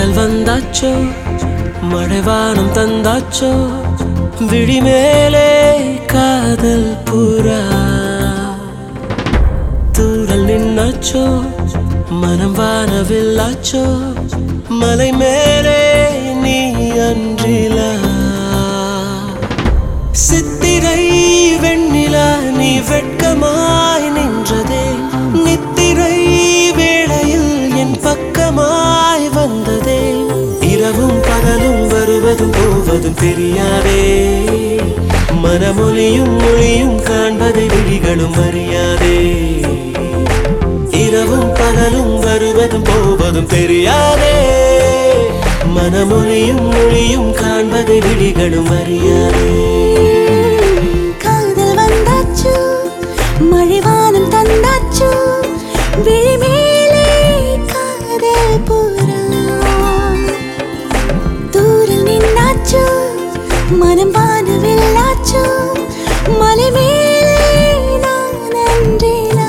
காதல் வந்தாச்சோ மழைவானம் தந்தாச்சோ விழிமேலே காதல் புறா தூரல் நின்னாச்சோ மனம் வானவில்லாச்சோ மலை மேலே நீ அன்றிலா சித்திரை வெண்ணிலா நீ வெட்கமாய் நின்றதே நித்திரை வேளையில் என் பக்கமாய் வந்ததே இரவும் பகலும் வருவதும் போவதும் தெரியாதே மனமொழியும் மொழியும் காண்பதை விழிகளும் அறியாதே இரவும் பகலும் வருவதும் போவதும் தெரியாதே மனமொழியும் மொழியும் காண்பதை விழிகளும் அறியாதே காதல் வந்தாச்சு மழைவானம் தந்தாச்சு விழிமேலே காதல் புறா தூரில் நின்னாச்சு மனம் வானவில்லாச்சு மலை மேலே நான் அன்றிலா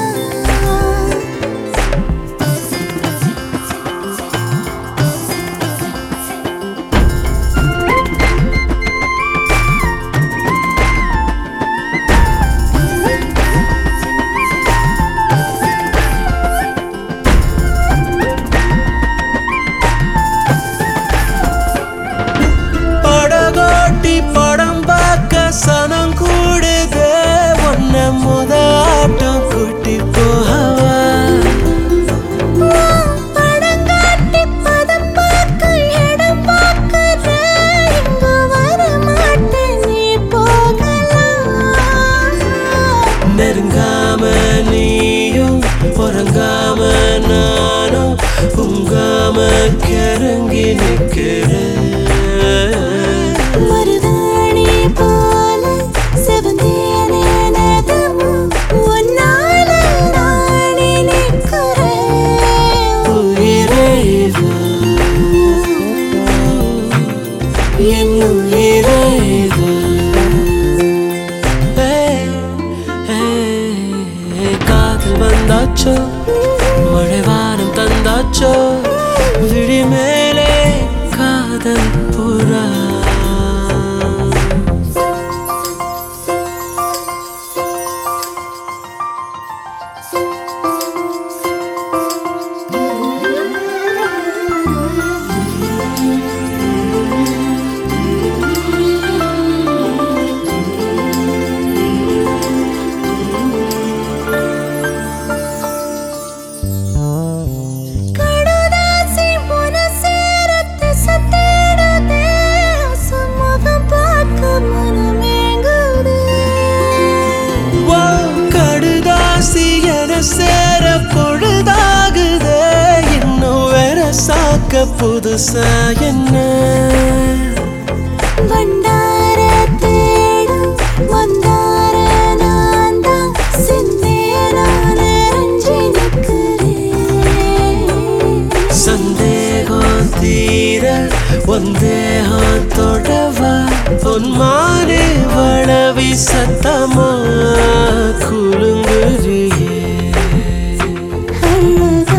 படகோட்டி படம் பார்க்க சனம் கூடுதே ஒன்ன முத ஆட்டம் கூட்டி போகவா படங்காட்டி பதம் பார்க்க இடம் பார்க்கற இங்கு வர மாட்டேன் நீ போகலாம் நெருங்காம நீயும் உறங்காம நானும் உங்காம கிறங்கி நிற்கிறேன் மருதாணி போல செவந்தேனே நகமும் உன்னால நானே நிற்கிறேன் உயிரே வா, என் உயிரே வா. ஏய், ஏய், காதல் வந்தாச்சோ மழைவானம் தந்தாச்சோ விழி மேலே காதல் புறா கடுதாசி மனசேரத்து சத்தேடுதே அசமுகம் பார்க்க மனமேங்குதே வா, கடுதாசி என சேர பொழுதாகுதே இன்னும் வேற சாக்க புதுசா என்ன வண்டார தேடும் மந்தார நான்தான் சிந்தேனான ரஞ்சி நிற்கிறேன் சந்தேகம் தீர ஒந்தேகம் தொடவா பொன்மானே வளவி சத்தமா குலுங்குறியே அழகா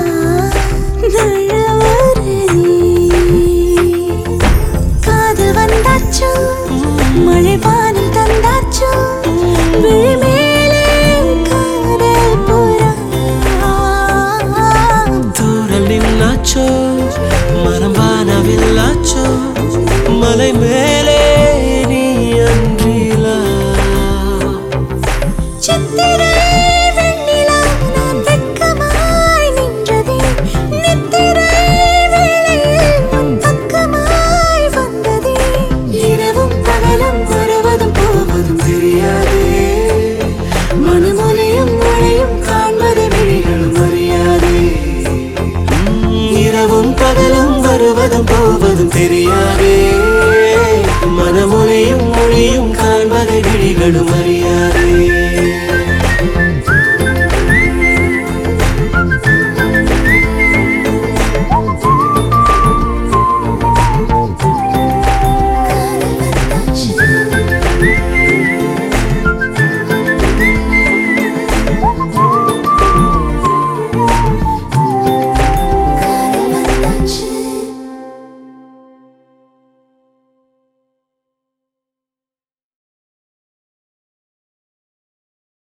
நழவரு நீ. காதல் வந்தாச்சு மழைவானம் தந்தாச்சு விழிமேலே காதல் புறா தூரல் நின்னாச்சோ மரம் வானவில்லாச்சோ மலை மேலே நீ அன்றிலா சித்திரை வெண்ணிலா நான் வெட்கமாய் நின்றதே நித்திரை வேளையில் உன் பக்கமாய் வந்ததே இரவும் பகலும் வருவதும் போவதும் தெரியாதே மனமொழியும் மழையும் காண்பது விழிகளும் அறியாதே இரவும் பகலும் வருவதும் போவதும் தெரியாதே மனமொழியும் மொழியும் காண்பதை விழிகளும் அறியாதே